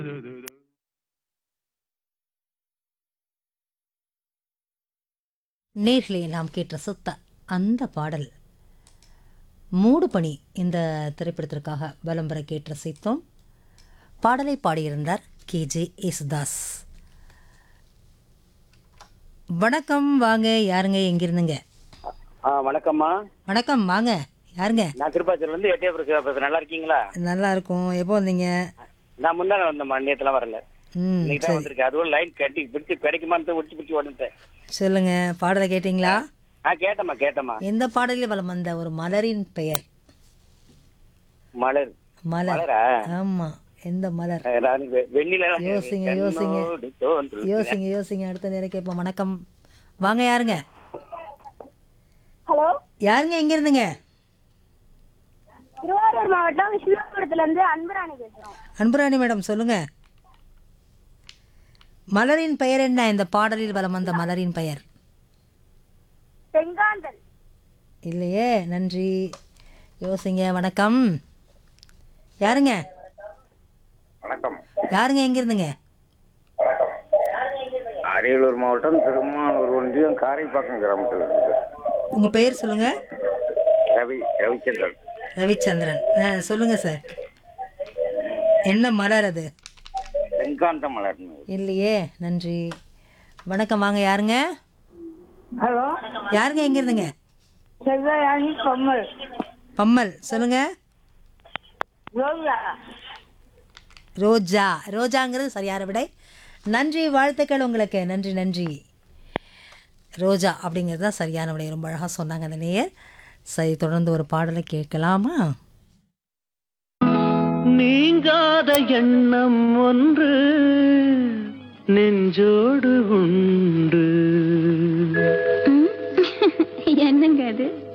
நேர்களே நாம் கேட்ட சுத்த அந்த பாடல் மூடு பணி இந்த திரைப்படத்திற்காக விளம்பர கேட்டு ரசித்தோம் பாடலை பாடியிருந்தார் கே ஜே யேசுதாஸ் வணக்கம் வாங்க யாருங்க எங்கிருந்துங்க ஆ வணக்கம்மா வணக்கம் வாங்க யாருங்க நான் திருப்பாச்சூர்ல இருந்து எட்டயபுரம் பேசுறேன் நல்லா இருக்கீங்களா நல்லா இருக்கும் எப்போ வந்தீங்க நான் முன்னால வந்தேம்மா நேத்துல வரல ம் இன்னைக்கு தான் வந்திருக்கேன் அதுவும் லைன் கட்டி பிடிச்சு கிடைக்குமான்னு உடிச்சு பிடிச்சி வந்துட்டேன் சொல்லுங்க பாடலை கேட்டீங்களா ஆ கேட்டம்மா கேட்டம்மா எந்த பாடலில் வலம் வந்த ஒரு மலரின் பெயர் மலர் மலர் மலரா ஆமா எந்த மலர் அஹ் நான் வெ- வெண்ணில யோசிங்க, யோசிங்க. கண்ணோடு தோன்று யோசிங்க யோசிங்க அடுத்த நேரம் கேட்போம் வணக்கம் வாங்க யாருங்க ஹலோ யாருங்க எங்க இருந்துங்க திருவாரூர் மாவட்டம் விஷ்ணுபுரத்துல இருந்து அன்புராணி பேசுறோம் அன்புராணி மேடம் சொல்லுங்க மலரின் பெயர் என்ன இந்த பாடலில் வலம் வந்த மலரின் பெயர் செங்காந்தல் இல்லையே நன்றி யோசிங்க வணக்கம் யாருங்க வணக்கம் யாருங்க எங்க இருந்துங்க அரியலூர் மாவட்டம் திருமானூர் ஒன்றியம் காரைப்பாக்கம் கிராமத்தில் இருக்கு உங்க பெயர் சொல்லுங்க ரவி ரவிச்சந்திரன் ரவிச்சந்திரன் ஆ, சொல்லுங்க சார் என்ன மலர் அது செங்காந்த மலர் இல்லையே நன்றி வணக்கம் வாங்க யாருங்க ஹலோ யாருங்க எங்க இருந்துங்க செவ்வாயாணி கம்மல் பம்மல் சொல்லுங்க ரோஜா ரோஜா ரோஜாங்கிறது சரியான விடை நன்றி வாழ்த்துக்கள் உங்களுக்கு நன்றி நன்றி ரோஜா அப்படிங்கிறது தான் சரியான விடை ரொம்ப அழகாக சொன்னாங்க அந்த நேயர் சரி தொடர்ந்து ஒரு பாடலை கேட்கலாமா நீங்காத எண்ணம் ஒன்று நெஞ்சோடு உண்டு என்னங்க அது